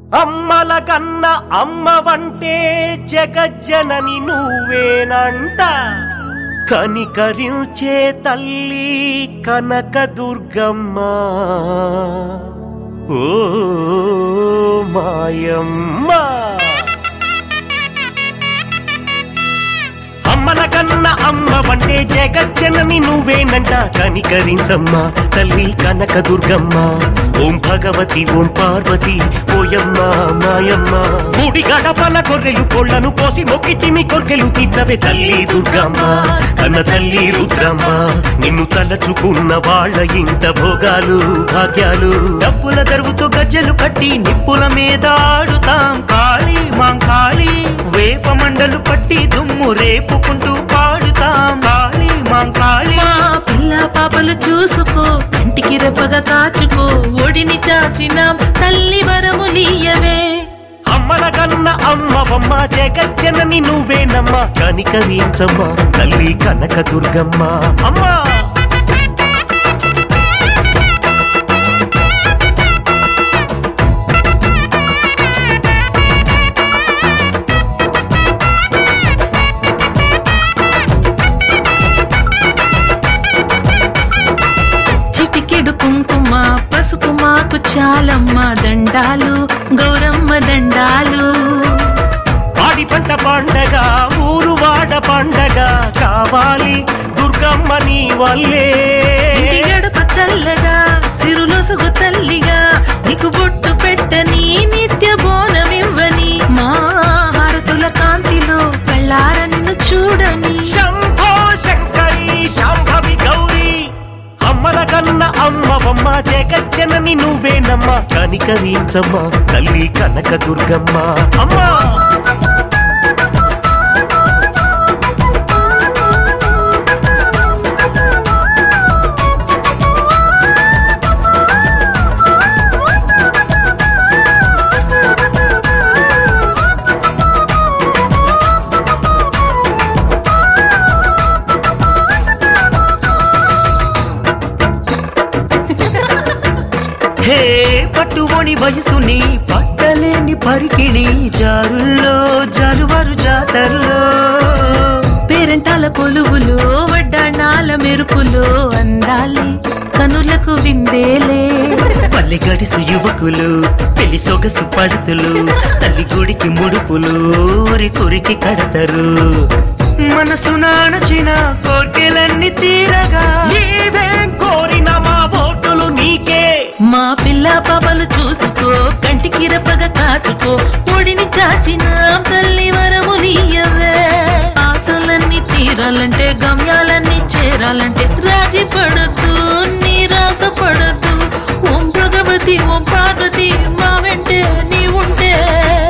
అమ్మల కన్న అమ్మవంటే జగజ్జనని నువ్వేనంట కనికరించే తల్లి కనకదుర్గమ్మ ఓ మాయమ్మ అమ్మల కన్న అమ్మ వంటే జగజ్జనని నువ్వేనంట కనికరించమ్మా తల్లి కనక దుర్గమ్మ ఓం భగవతి ఓం పార్వతి ఓయమ్మ మాయమ్మ గుడి గడపల గొర్రెలు కోళ్లను కోసి మొక్కితిమి కొర్కెలు తీర్చవే తల్లి దుర్గమ్మ కన్న తల్లి రుద్రమ్మ నిన్ను తలచుకున్న వాళ్ళ ఇంట భోగాలు భాగ్యాలు డప్పుల దరువుతో గజ్జలు కట్టి నిప్పుల మీద ఆడుతాం కాళీ మాం కాళీ వేప మండలు పట్టి దుమ్ము రేపుకుంటూ పాడుతాం కాళీ మాం కాళీ మా పిల్ల పాపలు చూసుకో కంటికి రెప్పగా కాచుకో ఒడిని చాచినాం తల్లి వరము నీయవే అమ్మల కన్న అమ్మవమ్మ జగజ్జనని నువ్వేనమ్మా కనికరించమ్మా తల్లి కనక దుర్గమ్మ అమ్మా చిటికెడు కుంకుమ పసుపు మాకు చాలమ్మ దండాలు గౌరమ్మ దండాలు పాడి పంట పండగ ఊరు వాడ పండగ కావాలి దుర్గమ్మ నీ వల్లే ఇంటి గడప చల్లగా సిరులొసగు తల్లిగా నీకు బొట్టు పెట్టని నిత్య బోనమివ్వని మా హారతుల కాంతిలో కళ్ళార నిన్ను చూడని శంభో శంకరి శాంభవి గౌరీ అమ్మల కన్న అమ్మవమ్మ జగజ్జనని నువ్వేనమ్మా కనికరించమ్మా తల్లి కనక దుర్గమ్మ అమ్మా హే పట్టువని వయసుని పట్టలేని పరికిణి జారుల్లో జాలువారు జాతరలో పేరంటాల కొలువులు వడ్డాణాల మెరుపులు అందాలి కనులకు విందేలే పల్లె గడిసు యువకులు పెళ్లి సొగసు పడుతులు తల్లి గుడికి ముడుపులు ఊరి కురికి కడతారు మనసు నాణచిన కోర్కెలన్నీ తీరగా నీవేం కోరిన మా ఓటులు నీకే మా పిల్ల పాపలు చూసుకో కంటికి రెప్పగా కాచుకో ఒడిని చాచిన తల్లి వరము నీయవే ఆశలన్నీ తీరాలంటే గమ్యాలన్నీ చేరాలంటే రాజీ పడద్దు నీరాశ పడద్దు ఓం భగవతి ఓం పార్వతి మా వెంటే నీ ఉంటే